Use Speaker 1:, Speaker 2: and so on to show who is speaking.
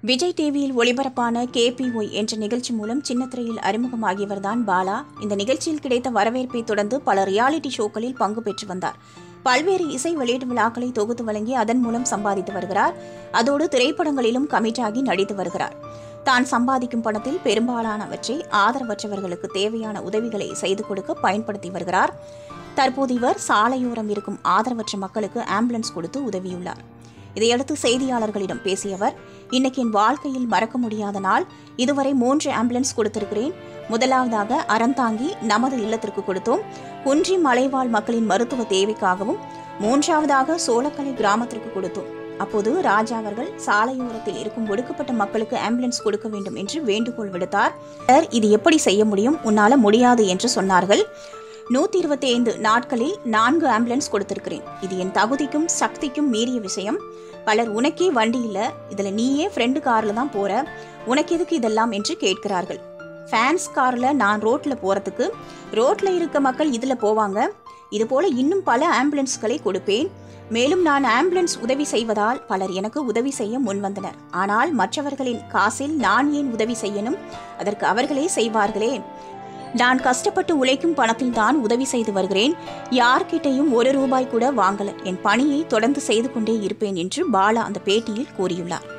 Speaker 1: விஜய் டிவியில் ஒளிபரப்பான கேபிஒய் என்ற நிகழ்ச்சி மூலம் சின்னத்திரையில் அறிமுகமாகியவர்தான் பாலா இந்த நிகழ்ச்சியில் கிடைத்த வரவேற்பை தொடர்ந்து பல ரியாலிட்டி ஷோக்களில் பங்கு பெற்று வந்தார் பல்வேறு இசை வெளியீட்டு விழாக்களை தொகுத்து வழங்கி அதன் மூலம் சம்பாதித்து வருகிறார் அதோடு திரைப்படங்களிலும் கமிட்டாகி நடித்து வருகிறார் தான் சம்பாதிக்கும் பணத்தில் பெரும்பாலானவற்றை ஆதரவற்றவர்களுக்கு தேவையான உதவிகளை செய்து கொடுக்க பயன்படுத்தி வருகிறார் தற்போது இவர் சாலையோரம் இருக்கும் ஆதரவற்ற மக்களுக்கு ஆம்புலன்ஸ் கொடுத்து உதவியுள்ளார் இதையடுத்து செய்தியாளர்களிடம் பேசிய அவர் இன்னைக்கு என் வாழ்க்கையில் மறக்க முடியாத நாள் இதுவரை மூன்று ஆம்புலன்ஸ் கொடுத்திருக்கிறேன் முதலாவதாக அறந்தாங்கி நமது இல்லத்திற்கு கொடுத்தோம் குன்றி மலைவாழ் மக்களின் மருத்துவ தேவைக்காகவும் மூன்றாவதாக சோளக்கலை கிராமத்திற்கு கொடுத்தோம் அப்போது ராஜா அவர்கள் சாலையோரத்தில் இருக்கும் ஒடுக்கப்பட்ட மக்களுக்கு ஆம்புலன்ஸ் கொடுக்க வேண்டும் என்று வேண்டுகோள் விடுத்தார் "சார், இது எப்படி செய்ய முடியும் உன்னால முடியாது என்று சொன்னார்கள் நூத்தி இருபத்தி ஐந்து நாட்களில் நான்கு ஆம்புலன்ஸ் கொடுத்திருக்கிறேன் இது என் தகுதிக்கும் சக்திக்கும் மீறிய விஷயம் பலர் உனக்கே வண்டி இல்ல இதுல நீயே ஃப்ரெண்டு கார்ல தான் போற உனக்கு எதுக்கு இதெல்லாம் என்று கேட்கிறார்கள் ஃபேன்ஸ் கார்ல நான் ரோட்ல போறதுக்கு ரோட்ல இருக்க மக்கள் இதுல போவாங்க இது போல இன்னும் பல ஆம்புலன்ஸ்களை கொடுப்பேன் மேலும் நான் ஆம்புலன்ஸ் உதவி செய்வதால் பலர் எனக்கு உதவி செய்ய முன்வந்தனர் ஆனால் மற்றவர்களின் காசில் நான் ஏன் உதவி செய்யணும் அதற்கு அவர்களே செய்வார்களே நான் கஷ்டப்பட்டு உழைக்கும் பணத்தில் தான் உதவி செய்து வருகிறேன் யார்கிட்டையும் ஒரு ரூபாய் கூட வாங்கல என் பணியை தொடர்ந்து செய்து கொண்டே இருப்பேன் என்று பாலா அந்த பேட்டியில் கூறியுள்ளார்